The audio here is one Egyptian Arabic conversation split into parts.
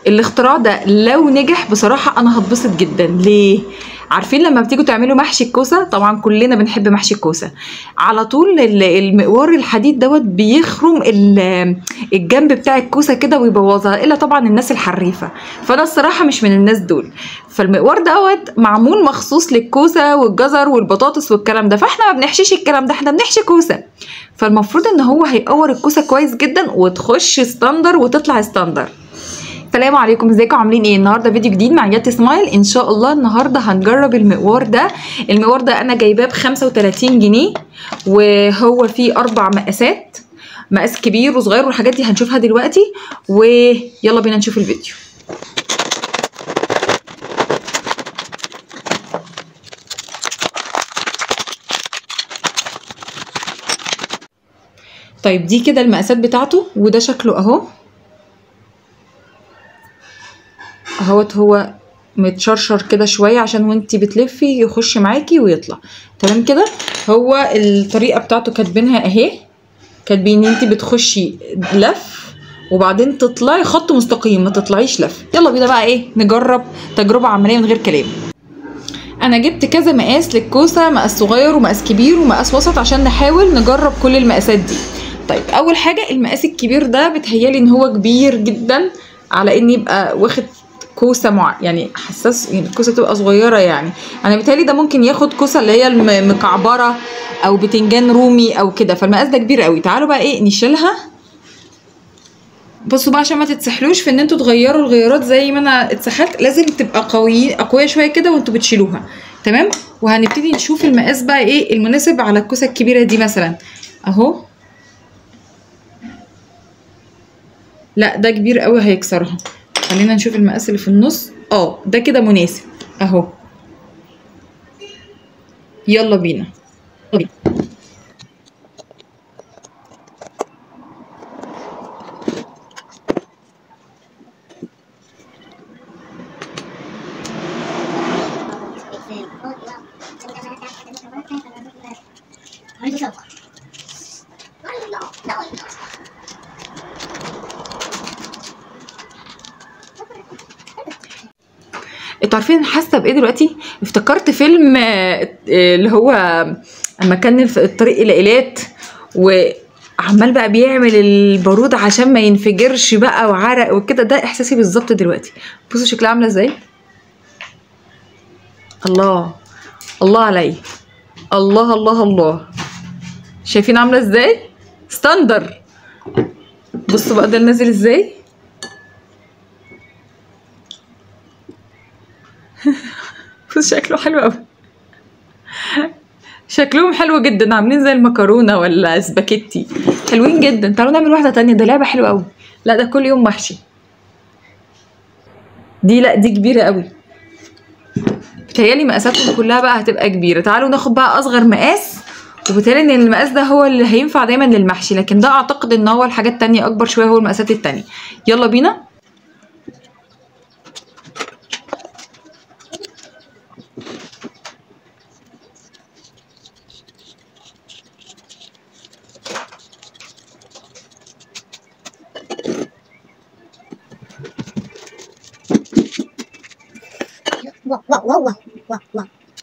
الاختراع ده لو نجح بصراحه انا هتبسط جدا ليه عارفين لما بتيجوا تعملوا محشي الكوسه طبعا كلنا بنحب محشي الكوسه على طول ال- المقوار الحديد دوت بيخرم ال- الجنب بتاع الكوسه كده ويبوظها الا طبعا الناس الحريفه فانا الصراحه مش من الناس دول فالمقوار دوت معمول مخصوص للكوسه والجزر والبطاطس والكلام ده فاحنا ما بنحشيش الكلام ده احنا بنحشي كوسه فالمفروض ان هو هيقور الكوسه كويس جدا وتخش ستاندر وتطلع ستاندر السلام عليكم ازيكم عاملين ايه النهارده فيديو جديد مع يات سمايل ان شاء الله النهارده هنجرب المقوار ده المقوار ده انا جايباه ب 35 جنيه وهو فيه اربع مقاسات مقاس كبير وصغير والحاجات دي هنشوفها دلوقتي ويلا بينا نشوف الفيديو طيب دي كده المقاسات بتاعته وده شكله اهو اهوت هو متشرشر كده شويه عشان وانتي بتلفي يخش معاكي ويطلع تمام كده هو الطريقه بتاعته كاتبينها اهي كاتبين ان انتي بتخشي لف وبعدين تطلعي خط مستقيم ما تطلعيش لف يلا بينا بقى ايه نجرب تجربه عمليه من غير كلام انا جبت كذا مقاس للكوسه مقاس صغير ومقاس كبير ومقاس وسط عشان نحاول نجرب كل المقاسات دي طيب اول حاجه المقاس الكبير ده بتهيالي ان هو كبير جدا على ان يبقى واخد كوسه مع يعني حساس يعني الكوسه تبقى صغيره يعني انا بيتهيألي ده ممكن ياخد كوسه اللي هي المكعبره او بتنجان رومي او كده فالمقاس ده كبير قوي تعالوا بقى ايه نشيلها بصوا بقى عشان ما تتسحلوش في ان انتوا تغيروا الغيارات زي ما انا اتسحلت لازم تبقى قوية قوية شوية كده وانتوا بتشيلوها تمام وهنبتدي نشوف المقاس بقى ايه المناسب على الكوسة الكبيرة دي مثلا اهو لا ده كبير قوي هيكسرها خلينا نشوف المقاس اللي في النص اه ده كده مناسب اهو يلا بينا يلا بينا انتوا عارفين انا حاسه بايه دلوقتي افتكرت فيلم آه، آه، اللي هو اما كان الف- الطريق الى ايلات وعمال بقى بيعمل البارود عشان ما ينفجرش بقى وعرق وكده ده احساسي بالظبط دلوقتي بصوا شكلها عامله ازاي الله الله علي الله الله الله شايفين عامله ازاي ستاندر بصوا بقى ده نازل ازاي بص شكله حلو قوي شكلهم حلو جدا عاملين زي المكرونه ولا سباكيتي حلوين جدا تعالوا نعمل واحده تانية ده لعبه حلوه قوي لا ده كل يوم محشي دي لا دي كبيره قوي بتهيالي مقاساتهم كلها بقى هتبقى كبيره تعالوا ناخد بقى اصغر مقاس وبالتالي ان المقاس ده هو اللي هينفع دايما للمحشي لكن ده اعتقد ان هو الحاجات التانية اكبر شويه هو المقاسات التانية يلا بينا Wow, wow, wow, wow, wow, wow.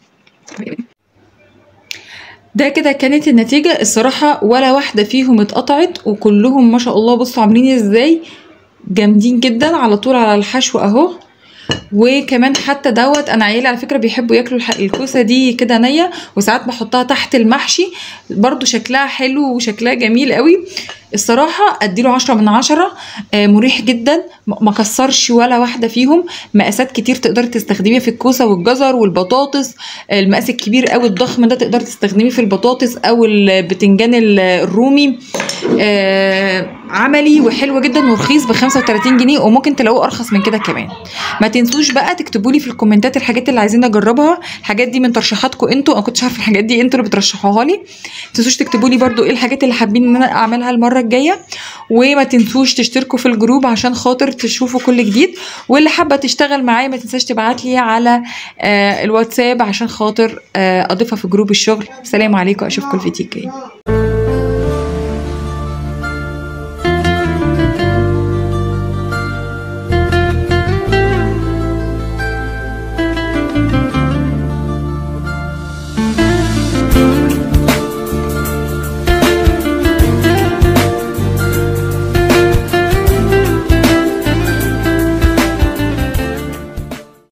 ده كده كانت النتيجة الصراحة ولا واحدة فيهم اتقطعت وكلهم ما شاء الله بصوا عاملين ازاي جامدين جدا على طول على الحشو اهو وكمان حتى دوت انا عيالي على فكره بيحبوا ياكلوا الح- الكوسه دي كده نيه وساعات بحطها تحت المحشي برضو شكلها حلو وشكلها جميل قوي الصراحه اديله عشرة من عشرة آه، مريح جدا م- ما كسرش ولا واحده فيهم مقاسات كتير تقدري تستخدميها في الكوسه والجزر والبطاطس آه، المقاس الكبير قوي الضخم ده تقدري تستخدميه في البطاطس او البتنجان ال- الرومي آه، عملي وحلو جدا ورخيص ب 35 جنيه وممكن تلاقوه ارخص من كده كمان ما تنسوش بقى تكتبوا لي في الكومنتات الحاجات اللي عايزين اجربها الحاجات دي من ترشيحاتكم انتوا انا كنتش عارفه الحاجات دي انتوا اللي بترشحوها لي ما تنسوش تكتبوا لي برده ايه الحاجات اللي حابين ان انا اعملها المره الجايه وما تنسوش تشتركوا في الجروب عشان خاطر تشوفوا كل جديد واللي حابه تشتغل معايا ما تنساش تبعت لي على آه الواتساب عشان خاطر آه اضيفها في جروب الشغل سلام عليكم اشوفكم الفيديو الجاي